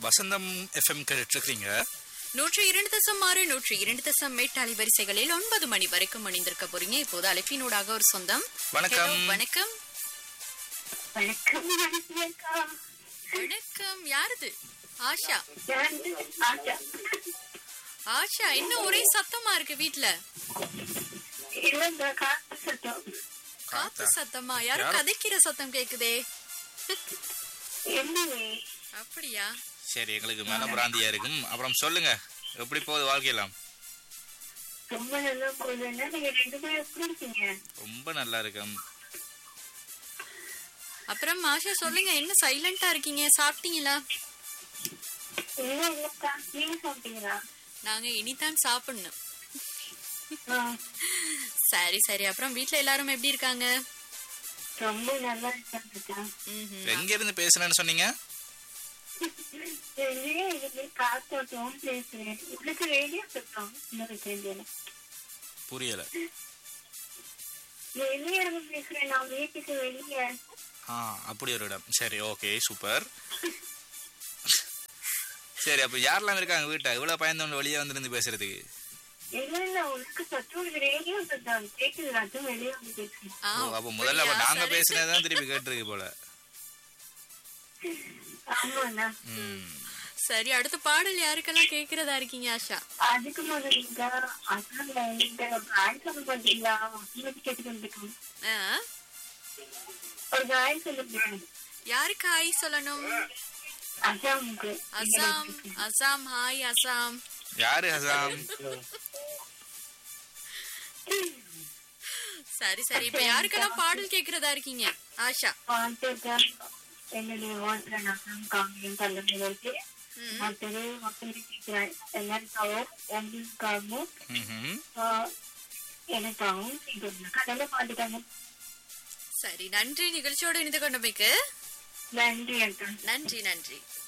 வசந்தம் FM கேட்டுருக்கீங்க நூற்றி இரண்டு தசம் ஆறு நூற்றி இரண்டு தசம் எட்டு அலைவரிசைகளில் ஒன்பது மணி வரைக்கும் அணிந்திருக்க போறீங்க இப்போது அழைப்பினூடாக ஒரு சொந்தம் வணக்கம். Hello, வணக்கம் வணக்கம் வணக்கம்க்கா. வணக்கம் யாருது ஆஷா நான் ஆஷா. ஆஷா என்ன ஒரே சத்தமா இருக்கு வீட்ல இல்லைங்க, காத்து சத்தம். காத்து சத்தமா யாரும் யாரு? கதைக்கிற சத்தம் கேக்குதே இல்லையே. அப்படியா சரி எங்களுக்கு மேல பிராந்தியா இருக்கும் அப்புறம் சொல்லுங்க எப்படி போகுது வாழ்க்கையெல்லாம் ரொம்ப நல்லா போகுதுன்னா நீங்க ரெண்டு பேரும் எப்படி இருக்கீங்க ரொம்ப நல்லா இருக்கும் அப்புறம் ஆஷா சொல்லுங்க என்ன சைலண்டா இருக்கீங்க சாப்பிட்டீங்களா இல்ல இல்லக்கா நீங்க சாப்பிட்டீங்களா நாங்க இனிதான் சாப்பிடணும் ஆ, சரி சரி அப்புறம் வீட்ல எல்லாரும் எப்படி இருக்காங்க ரொம்ப நல்லா இருக்காங்கக்கா ம்ஹும். எங்க இருந்து பேசுனேன்னு சொன்னீங்க வெளியே இருந்து காத்தோட்டம் பேசுறேன் உங்களுக்கு ரேடியோ சத்தம் இன்னொரு தெரிஞ்சல புரியல வெளியே இருந்து பேசுறேன் நான் வீட்டுக்கு வெளியே ஆ அப்படி ஒரு இடம் சரி ஓகே சூப்பர் சரி அப்ப யாரெல்லாம் இருக்காங்க வீட்டை இவ்வளவு பயந்தவங்க வெளியே வந்திருந்து பேசுறதுக்கு இல்ல இல்ல உங்களுக்கு சத்தம் ரேடியோ சத்தம் கேக்குது அதுவும் வெளியே வந்து பேசுறேன் ஆ, ஓ, அப்ப முதல்ல அப்ப அப்படியா? நாங்க சரி, பேசினதான் திருப்பி கேட்டிருக்கு போல ஆமாண்ணா ம் சரி அடுத்த பாடல் யாருக்கெல்லாம் கேக்குறதா இருக்கீங்க ஆஷா அதுக்கு முதல்ல அசாம்ல இந்த காய் சொல்ல பாத்தீங்களா உங்களுக்கு கேட்டுக்கொண்டிருக்கோம் ஆ, ஒரு காய் சொல்லுங்க யாருக்கு ஹாய் சொல்லணும் அசாமுக்கு அசாம் அசாம் ஹாய் அசாம் யாரு ஹசாம் சரி சரி இப்ப யாருக்கெல்லாம் பாடல் கேக்குறதா இருக்கீங்க ஆஷா பாட்டுக்கா என்னுடைய ஓட்டுற நகம் காமியும் தலைமையிലേക്ക് ம். மற்றது மக்களுக்கு கேட்கிறாய் எல்லாருக்காகவும் உங்களுக்காகவும் ம்ஹும். ஆஹ், எனக்காகவும் கேட்கணும் கடலை பாட்டுக்காங்க சரி நன்றி நிகழ்ச்சியோடு இணைந்து கொண்டமைக்கு நன்றி அக்கா நன்றி நன்றி